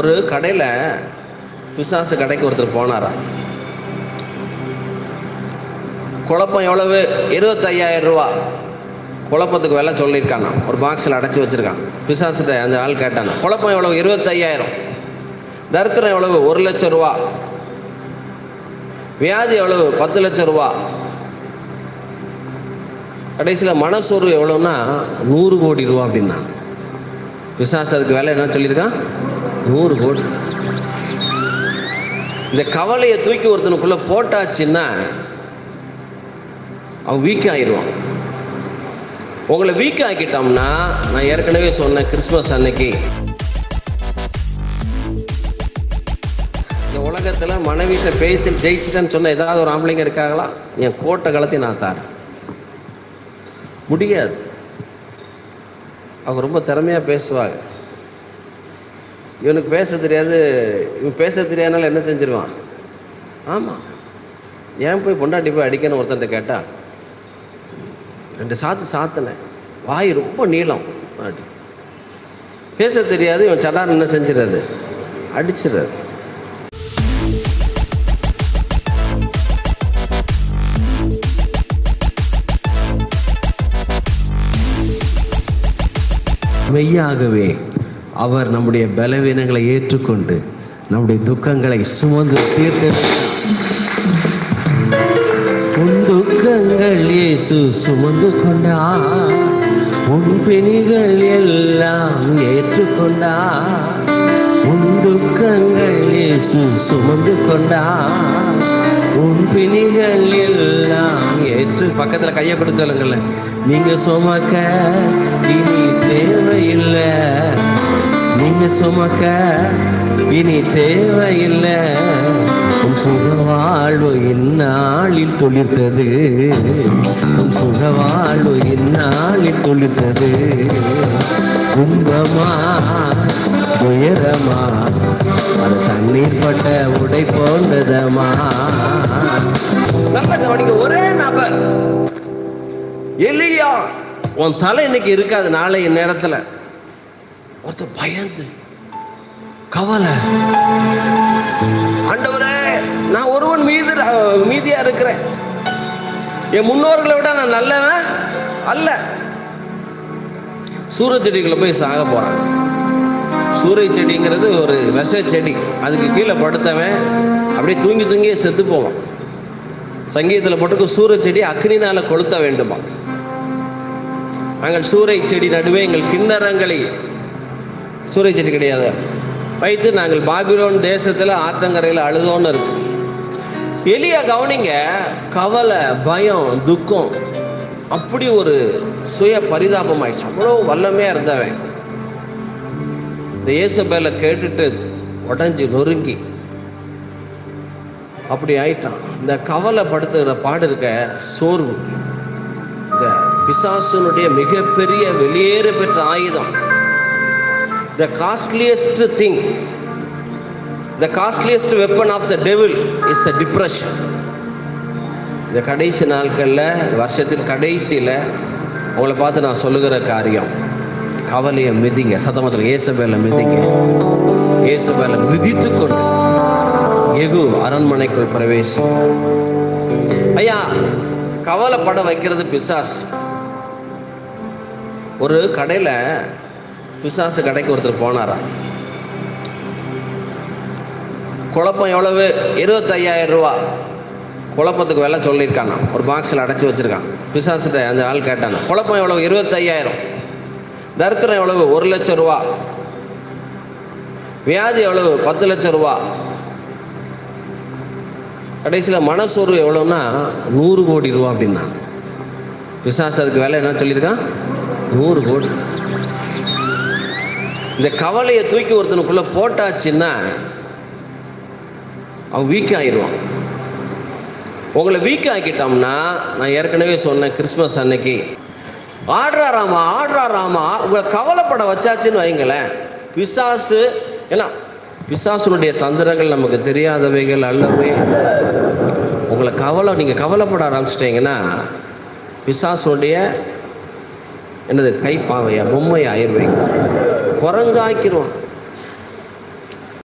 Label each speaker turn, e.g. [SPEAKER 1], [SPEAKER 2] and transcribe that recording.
[SPEAKER 1] ஒரு கடையில் பிசாசு கடைக்கு ஒருத்தர் போனாராம் குழப்பம் எவ்வளவு இருபத்தையாயிரம் ரூபா குழப்பத்துக்கு விலை சொல்லியிருக்கானா ஒரு பாக்ஸில் அடைச்சி வச்சுருக்கான் பிசாசுட்ட அந்த ஆள் கேட்டானா குழப்பம் எவ்வளவு இருபத்தையாயிரம் தரித்திரம் எவ்வளவு ஒரு லட்சம் ரூபா வியாதி எவ்வளவு பத்து லட்சம் ரூபா கடைசியில் மனசோர்வு எவ்வளோன்னா நூறு கோடி ரூபா அப்படின்னா பிசாசு அதுக்கு வேலை என்ன சொல்லியிருக்கான் நூறு கோடி இந்த கவலையை தூக்கி ஒருத்தனுக்குள்ளே போட்டாச்சுன்னா அவன் வீக் ஆயிடுவான் உங்களை வீக் ஆக்கிட்டோம்னா நான் ஏற்கனவே சொன்னேன் கிறிஸ்மஸ் அன்னைக்கு இந்த உலகத்தில் மனைவிட்ட பேசி ஜெயிச்சிட்டேன்னு சொன்ன ஏதாவது ஒரு ஆம்பளைங்க இருக்காங்களா என் கோட்டை கலத்தி நான் தாரேன் முடியாது அவங்க ரொம்ப திறமையாக பேசுவாங்க இவனுக்கு பேச தெரியாது இவன் பேச தெரியாதனால என்ன செஞ்சிருவான் ஆமாம் ஏன் போய் பொண்டாட்டி போய் அடிக்கணும் ஒருத்தன்ட்ட கேட்டா ரெண்டு சாத்து சாத்தினேன் வாய் ரொம்ப நீளம் அப்படி பேச தெரியாது இவன் சடார் என்ன செஞ்சிடறது அடிச்சிடுறது மெய்யாகவே அவர் நம்முடைய பலவீனங்களை ஏற்றுக்கொண்டு நம்முடைய துக்கங்களை சுமந்து தீர்த்து உன் துக்கங்கள் இயேசு சுமந்து கொண்டா உன் பிணிகள் எல்லாம் ஏற்றுக்கொண்டா உன் துக்கங்கள் இயேசு சுமந்து கொண்டா உன் பிணிகள் எல்லாம் ஏற்று பக்கத்தில் கையை கொடுத்து சொல்லுங்களேன் நீங்க சுமக்க இனி தேவையில்லை நீங்க சுமக்க இனி தேவையில்லை உன் சுக வாழ்வு இந்நாளில் தொழிர்த்தது உன் சுக வாழ்வு இந்நாளில் தொழிர்த்தது கும்பமா உயரமா அது தண்ணீர் பட்ட உடை போன்றதமா நல்ல கவனிக்க ஒரே நபர் எலியா உன் தலை இன்னைக்கு இருக்காது நாளைய நேரத்தில் ஒருத்தர் பயந்து கவலை ஆண்டவரே நான் ஒருவன் மீது மீதியா இருக்கிறேன் என் முன்னோர்களை விட நான் நல்லவன் அல்ல சூரிய செடிக்குள்ள போய் சாக போறான் சூரிய செடிங்கிறது ஒரு விஷ செடி அதுக்கு கீழே படுத்தவன் அப்படியே தூங்கி தூங்கியே செத்து போவான் சங்கீதத்தில் போட்டிருக்கு சூரிய செடி அக்னினால கொளுத்த வேண்டுமா நாங்கள் சூறை செடி நடுவே எங்கள் கிண்ணறங்களை சூறை செடி கிடையாது வைத்து நாங்கள் பாபிலோன் தேசத்தில் ஆற்றங்கரையில் அழுதோன்னு இருக்கு எளிய கவனிங்க கவலை பயம் துக்கம் அப்படி ஒரு சுய பரிதாபம் ஆயிடுச்சு அவ்வளோ வல்லமையாக இருந்தவன் இந்த இயேசபேலை கேட்டுட்டு உடஞ்சி நொறுங்கி அப்படி ஆயிட்டான் இந்த கவலைப்படுத்துகிற பாடு இருக்க சோர்வு இந்த பிசாசுனுடைய மிகப்பெரிய வெளியேற பெற்ற ஆயுதம் the costliest thing the costliest weapon of the devil is the depression இந்த கடைசி நாட்களில் வருஷத்தின் கடைசியில் உங்களை பார்த்து நான் சொல்லுகிற காரியம் கவலையை மிதிங்க சத்தமத்தில் ஏசபேல மிதிங்க ஏசபேல மிதித்து கொண்டு எகு அரண்மனைக்குள் பிரவேசி ஐயா கவலைப்பட வைக்கிறது பிசாஸ் ஒரு கடையில் பிசாசு கடைக்கு ஒருத்தர் போனாராம் குழப்பம் எவ்வளவு இருபத்தையாயிரம் ரூபா குழப்பத்துக்கு விலை சொல்லியிருக்கானா ஒரு பாக்ஸில் அடைச்சி வச்சுருக்கான் பிசாசுட்ட அந்த ஆள் கேட்டானா குழப்பம் எவ்வளவு இருபத்தையாயிரம் தரித்திரம் எவ்வளவு ஒரு லட்சம் ரூபா வியாதி எவ்வளவு பத்து லட்சம் ரூபா கடைசியில் மனசோர்வு எவ்வளோன்னா நூறு கோடி ரூபா அப்படின்னா பிசாசு அதுக்கு விலை என்ன சொல்லியிருக்கான் நூறு கோடி இந்த கவலையை தூக்கி ஒருத்தனுக்குள்ளே போட்டாச்சுன்னா அவன் வீக் ஆயிடுவான் உங்களை வீக் ஆக்கிட்டோம்னா நான் ஏற்கனவே சொன்னேன் கிறிஸ்மஸ் அன்னைக்கு ஆடுறாராமா ஆடுறாராமா உங்களை கவலைப்பட வச்சாச்சுன்னு வைங்களேன் பிசாசு ஏன்னா பிசாசுனுடைய தந்திரங்கள் நமக்கு தெரியாதவைகள் அல்லவே உங்களை கவலை நீங்கள் கவலைப்பட ஆரம்பிச்சிட்டிங்கன்னா பிசாசுனுடைய என்னது கைப்பாவையா பொம்மையா ஆயிடுவீங்க குரங்காக்கிடுவான்